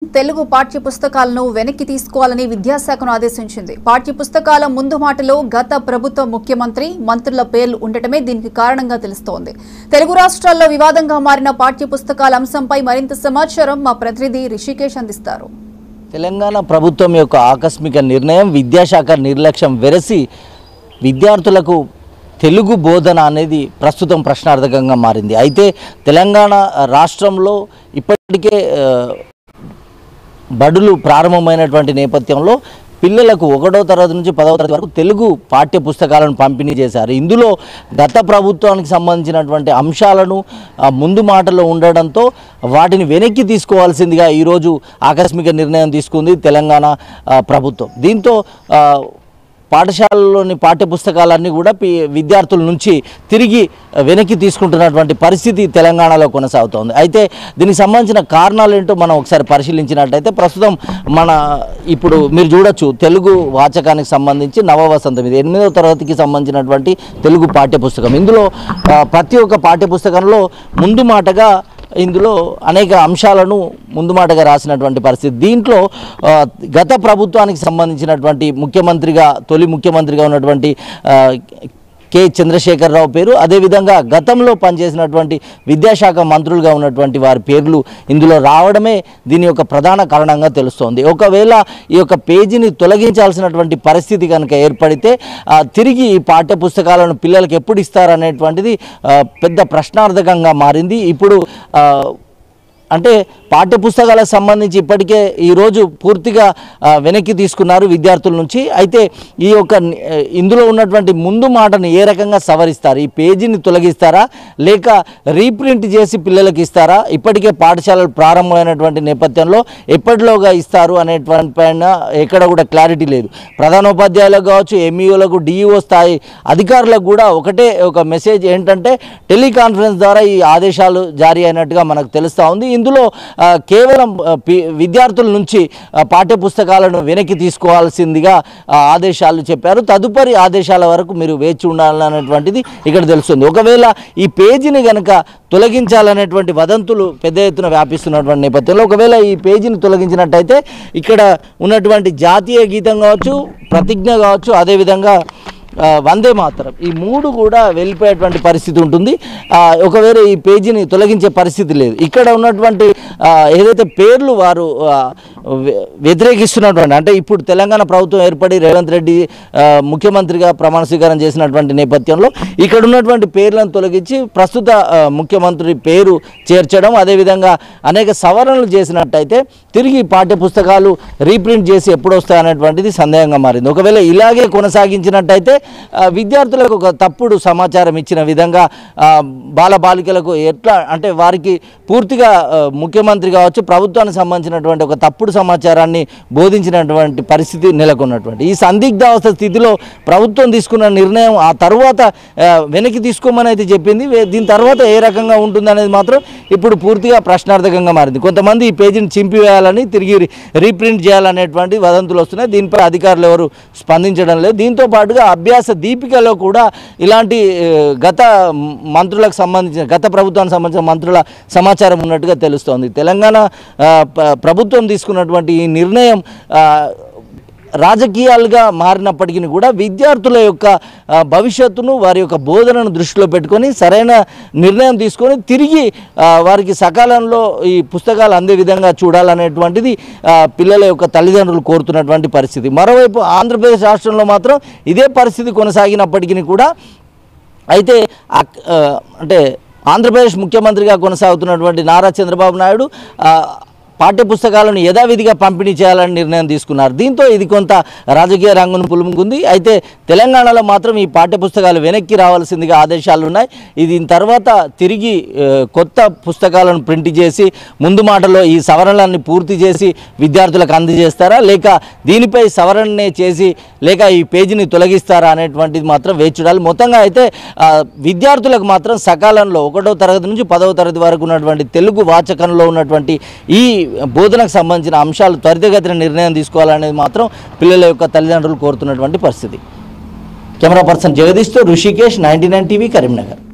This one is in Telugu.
తెలుగు పాఠ్య పుస్తకాలను వెనక్కి తీసుకోవాలని విద్యాశాఖను ఆదేశించింది పాఠ్య పుస్తకాల ముందు మాటలో గత ప్రభుత్వ ముఖ్యమంత్రి మంత్రుల పేర్లు ఉండటమే దీనికి కారణంగా తెలుస్తోంది తెలుగు రాష్ట్రాల్లో వివాదంగా మారిన పాఠ్య పుస్తకాల అంశంపై మరింత సమాచారం మా ప్రతినిధి రిషికేష్ అందిస్తారు తెలంగాణ ప్రభుత్వం యొక్క ఆకస్మిక నిర్ణయం విద్యాశాఖ నిర్లక్ష్యం వెరసి విద్యార్థులకు తెలుగు బోధన అనేది ప్రస్తుతం ప్రశ్నార్థకంగా మారింది అయితే తెలంగాణ రాష్ట్రంలో ఇప్పటికే ఆ, బడులు ప్రారంభమైనటువంటి నేపథ్యంలో పిల్లలకు ఒకటో తరగతి నుంచి పదవ తరగతి వరకు తెలుగు పాఠ్య పుస్తకాలను పంపిణీ చేశారు ఇందులో గత ప్రభుత్వానికి సంబంధించినటువంటి అంశాలను ఆ, ముందు మాటలో ఉండడంతో వాటిని వెనక్కి తీసుకోవాల్సిందిగా ఈరోజు ఆకస్మిక నిర్ణయం తీసుకుంది తెలంగాణ ఆ, ప్రభుత్వం దీంతో ఆ, పాఠశాలలోని పాఠ్యపుస్తకాలన్నీ కూడా పి విద్యార్థుల నుంచి తిరిగి వెనక్కి తీసుకుంటున్నటువంటి పరిస్థితి తెలంగాణలో కొనసాగుతోంది అయితే దీనికి సంబంధించిన కారణాలు ఏంటో మనం ఒకసారి పరిశీలించినట్టయితే ప్రస్తుతం మన ఇప్పుడు మీరు చూడొచ్చు తెలుగు వాచకానికి సంబంధించి నవ వసంతం ఇది ఎనిమిదవ తరగతికి సంబంధించినటువంటి తెలుగు పాఠ్యపుస్తకం ఇందులో ఆ, ప్రతి ఒక్క పాఠ్యపుస్తకంలో ముందు మాటగా ఇందులో అనేక అంశాలను ముందు మాటగా రాసినటువంటి పరిస్థితి దీంట్లో ఆ, గత ప్రభుత్వానికి సంబంధించినటువంటి ముఖ్యమంత్రిగా తొలి ముఖ్యమంత్రిగా ఉన్నటువంటి ఆ, కె చంద్రశేఖరరావు పేరు అదేవిధంగా గతంలో పనిచేసినటువంటి విద్యాశాఖ మంత్రులుగా ఉన్నటువంటి వారి పేర్లు ఇందులో రావడమే దీని యొక్క ప్రధాన కారణంగా తెలుస్తోంది ఒకవేళ ఈ యొక్క పేజీని తొలగించాల్సినటువంటి పరిస్థితి కనుక ఏర్పడితే ఆ, తిరిగి ఈ పాఠ్య పుస్తకాలను పిల్లలకు ఎప్పుడు ఇస్తారనేటువంటిది ఆ, పెద్ద ప్రశ్నార్థకంగా మారింది ఇప్పుడు ఆ, అంటే పాఠ్యపుస్తకాలకు సంబంధించి ఇప్పటికే ఈరోజు పూర్తిగా ఆ, వెనక్కి తీసుకున్నారు విద్యార్థుల నుంచి అయితే ఈ యొక్క ని- ఆ, ఇందులో ఉన్నటువంటి ముందు మాటను ఏ రకంగా సవరిస్తారు ఈ పేజీని తొలగిస్తారా లేక రీప్రింట్ చేసి పిల్లలకి ఇస్తారా ఇప్పటికే పాఠశాలలు ప్రారంభమైనటువంటి నేపథ్యంలో ఎప్పటిలోగా ఇస్తారు అనేటువంటి పైన ఎక్కడ కూడా క్లారిటీ లేదు ప్రధానోపాధ్యాయులకు కావచ్చు ఎంఈఓలకు డిఈఓ స్థాయి అధికారులకు కూడా ఒకటే ఒక మెసేజ్ ఏంటంటే టెలికాన్ఫరెన్స్ ద్వారా ఈ ఆదేశాలు జారీ అయినట్టుగా మనకు తెలుస్తూ ఉంది ఇందులో ఆ, కేవలం ఆ, పి- విద్యార్థుల నుంచి ఆ, పాఠ్యపుస్తకాలను వెనక్కి తీసుకోవాల్సిందిగా ఆ, ఆదేశాలు చెప్పారు తదుపరి ఆదేశాల వరకు మీరు వేచి ఉండాలనేటువంటిది ఇక్కడ తెలుస్తుంది ఒకవేళ ఈ పేజీని కనుక తొలగించాలనేటువంటి వదంతులు పెద్ద ఎత్తున వ్యాపిస్తున్నటువంటి నేపథ్యంలో ఒకవేళ ఈ పేజీని తొలగించినట్టయితే ఇక్కడ ఉన్నటువంటి జాతీయ గీతం కావచ్చు ప్రతిజ్ఞ కావచ్చు అదేవిధంగా ఆ, వందే మాతరం ఈ మూడు కూడా వెళ్ళిపోయేటువంటి పరిస్థితి ఉంటుంది ఆ, ఒకవేళ ఈ పేజీని తొలగించే పరిస్థితి లేదు ఇక్కడ ఉన్నటువంటి ఆ, ఏదైతే పేర్లు వారు ఆ, వ్య- వ్యతిరేకిస్తున్నటువంటి అంటే ఇప్పుడు తెలంగాణ ప్రభుత్వం ఏర్పడి రేవంత్ రెడ్డి ఆ, ముఖ్యమంత్రిగా ప్రమాణ స్వీకారం చేసినటువంటి నేపథ్యంలో ఇక్కడ ఉన్నటువంటి పేర్లను తొలగించి ప్రస్తుత ఆ, ముఖ్యమంత్రి పేరు చేర్చడం అదేవిధంగా అనేక సవరణలు చేసినట్టయితే తిరిగి పాఠ్యపుస్తకాలు రీప్రింట్ చేసి ఎప్పుడు వస్తాయనేటువంటిది సందేహంగా మారింది ఒకవేళ ఇలాగే కొనసాగించినట్టయితే ఆ, విద్యార్థులకు ఒక తప్పుడు సమాచారం ఇచ్చిన విధంగా ఆ, బాల బాలికలకు ఎట్లా అంటే వారికి పూర్తిగా ఆ, ముఖ్యమంత్రి కావచ్చు ప్రభుత్వానికి సంబంధించినటువంటి ఒక తప్పుడు సమాచారాన్ని బోధించినటువంటి పరిస్థితి నెలకొన్నటువంటి ఈ సందిగ్ధావస్థ స్థితిలో ప్రభుత్వం తీసుకున్న నిర్ణయం ఆ తర్వాత ఆ, వెనక్కి తీసుకోమని అయితే చెప్పింది వే- దీని తర్వాత ఏ రకంగా ఉంటుందనేది మాత్రం ఇప్పుడు పూర్తిగా ప్రశ్నార్థకంగా మారింది కొంతమంది ఈ పేజీని చింపివేయాలని తిరిగి రీ- రీప్రింట్ చేయాలనేటువంటి వదంతులు వస్తున్నాయి దీనిపై అధికారులు ఎవరు స్పందించడం లేదు దీంతో పాటుగా అభ్యాస దీపికలో కూడా ఇలాంటి ఆ, గత మ్- మంత్రులకు సంబంధించిన గత ప్రభుత్వానికి సంబంధించిన మంత్రుల సమాచారం ఉన్నట్టుగా తెలుస్తోంది తెలంగాణ ఆ, ప- ప్రభుత్వం తీసుకున్నటువంటి ఈ నిర్ణయం ఆ, రాజకీయాలుగా మారినప్పటికీ కూడా విద్యార్థుల యొక్క ఆ, భవిష్యత్తును వారి యొక్క బోధనను దృష్టిలో పెట్టుకొని సరైన నిర్ణయం తీసుకొని తిరిగి ఆ, వారికి సకాలంలో ఈ పుస్తకాలు అందే విధంగా చూడాలనేటువంటిది ఆ, పిల్లల యొక్క తల్లిదండ్రులు కోరుతున్నటువంటి పరిస్థితి మరోవైపు ఆంధ్రప్రదేశ్ రాష్ట్రంలో మాత్రం ఇదే పరిస్థితి కొనసాగినప్పటికీ కూడా అయితే అక్- ఆ, అంటే ఆంధ్రప్రదేశ్ ముఖ్యమంత్రిగా కొనసాగుతున్నటువంటి నారా చంద్రబాబు నాయుడు ఆ, పాఠ్యపుస్తకాలను యథావిధిగా పంపిణీ చేయాలని నిర్ణయం తీసుకున్నారు దీంతో ఇది కొంత రాజకీయ రంగును పులుముకుంది అయితే తెలంగాణలో మాత్రం ఈ పాఠ్యపుస్తకాలు వెనక్కి రావాల్సిందిగా ఆదేశాలు ఉన్నాయి ఇది దీని తర్వాత తిరిగి ఆ, కొత్త పుస్తకాలను ప్రింట్ చేసి ముందు మాటలో ఈ సవరణలన్నీ పూర్తి చేసి విద్యార్థులకు అందజేస్తారా లేక దీనిపై సవరణనే చేసి లేక ఈ పేజీని తొలగిస్తారా అనేటువంటిది మాత్రం వేచి చూడాలి మొత్తంగా అయితే ఆ, విద్యార్థులకు మాత్రం సకాలంలో ఒకటో తరగతి నుంచి పదవ తరగతి వరకు ఉన్నటువంటి తెలుగు వాచకంలో ఉన్నటువంటి ఈ బోధనకు సంబంధించిన అంశాలు త్వరితగతిన నిర్ణయం తీసుకోవాలనేది మాత్రం పిల్లల యొక్క తల్లిదండ్రులు కోరుతున్నటువంటి పరిస్థితి కెమెరా పర్సన్ జగదీష్తో Rishikesh ninety nine TV Karimnagar